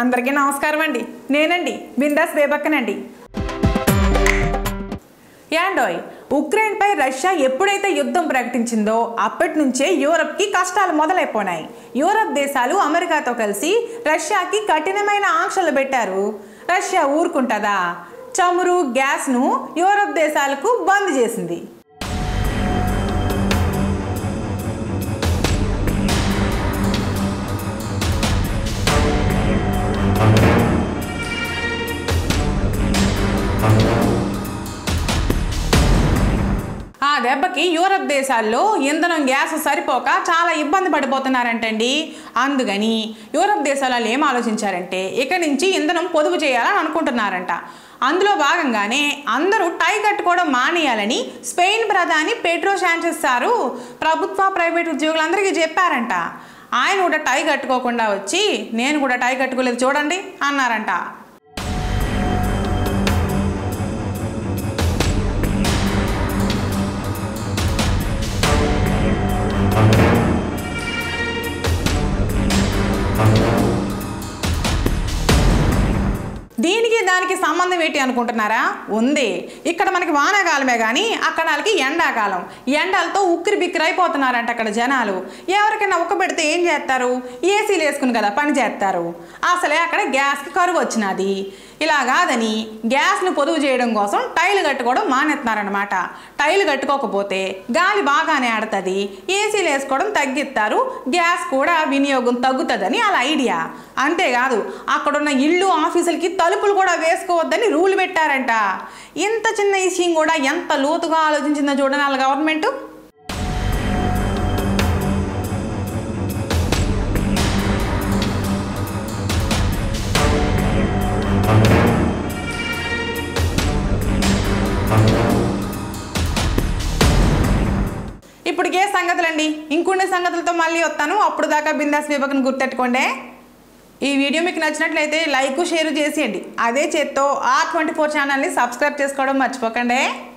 అందరికీ నమస్కారం అండి నేనండి బిందాస్ బేబక్కనండి యాండోయ్ ఉక్రెయిన్పై రష్యా ఎప్పుడైతే యుద్ధం ప్రకటించిందో అప్పటి నుంచే యూరప్కి కష్టాలు మొదలైపోయినాయి యూరప్ దేశాలు అమెరికాతో కలిసి రష్యాకి కఠినమైన ఆంక్షలు పెట్టారు రష్యా ఊరుకుంటుందా చమురు గ్యాస్ను యూరప్ దేశాలకు బంద్ చేసింది ఆ దెబ్బకి యూరప్ దేశాల్లో ఇంధనం గ్యాస్ సరిపోక చాలా ఇబ్బంది పడిపోతున్నారంటండి అందుకని యూరప్ దేశాల వాళ్ళు ఏం ఆలోచించారంటే ఇక నుంచి ఇంధనం పొదుపు చేయాలని అనుకుంటున్నారంట అందులో భాగంగానే అందరూ టై కట్టుకోవడం మానేయాలని స్పెయిన్ ప్రధాని పెట్రో శాంచెస్ సారు ప్రభుత్వ ప్రైవేట్ ఉద్యోగులందరికీ చెప్పారంట ఆయన కూడా టై కట్టుకోకుండా వచ్చి నేను కూడా టై కట్టుకోలేదు చూడండి అన్నారంట దీనికి దానికి సంబంధం ఏంటి అనుకుంటున్నారా ఉంది ఇక్కడ మనకి వానాకాలమే కానీ అక్కడ వాళ్ళకి ఎండాకాలం ఎండలతో ఉక్కిరి బిక్కిరి అయిపోతున్నారంట అక్కడ జనాలు ఎవరికైనా ఉక్క పెడితే ఏం చేస్తారు ఏసీలు వేసుకుని కదా పని చేస్తారు అసలే అక్కడ గ్యాస్కి కరువు వచ్చినది ఇలా కాదని గ్యాస్ను పొదుపు చేయడం కోసం టైలు కట్టుకోవడం మానేస్తున్నారనమాట టైలు కట్టుకోకపోతే గాలి బాగానే ఆడుతుంది ఏసీలు వేసుకోవడం తగ్గిస్తారు గ్యాస్ కూడా వినియోగం తగ్గుతుందని వాళ్ళ ఐడియా అంతేకాదు అక్కడున్న ఇళ్ళు ఆఫీసులకి తలుపులు కూడా వేసుకోవద్దని రూల్ పెట్టారంట ఇంత చిన్న విషయం కూడా ఎంత లోతుగా ఆలోచించిందో చూడండి వాళ్ళ గవర్నమెంట్ ఇప్పటికే సంగతులండి ఇంకొన్ని సంగతులతో మళ్ళీ వస్తాను అప్పుడు దాకా బిందాస్ విభాగం గుర్తెట్టుకోండి ఈ వీడియో మీకు నచ్చినట్లయితే లైక్ షేర్ చేసేయండి అదే చేత్తో ఆ ట్వంటీ ఫోర్ ఛానల్ని సబ్స్క్రైబ్ చేసుకోవడం మర్చిపోకండి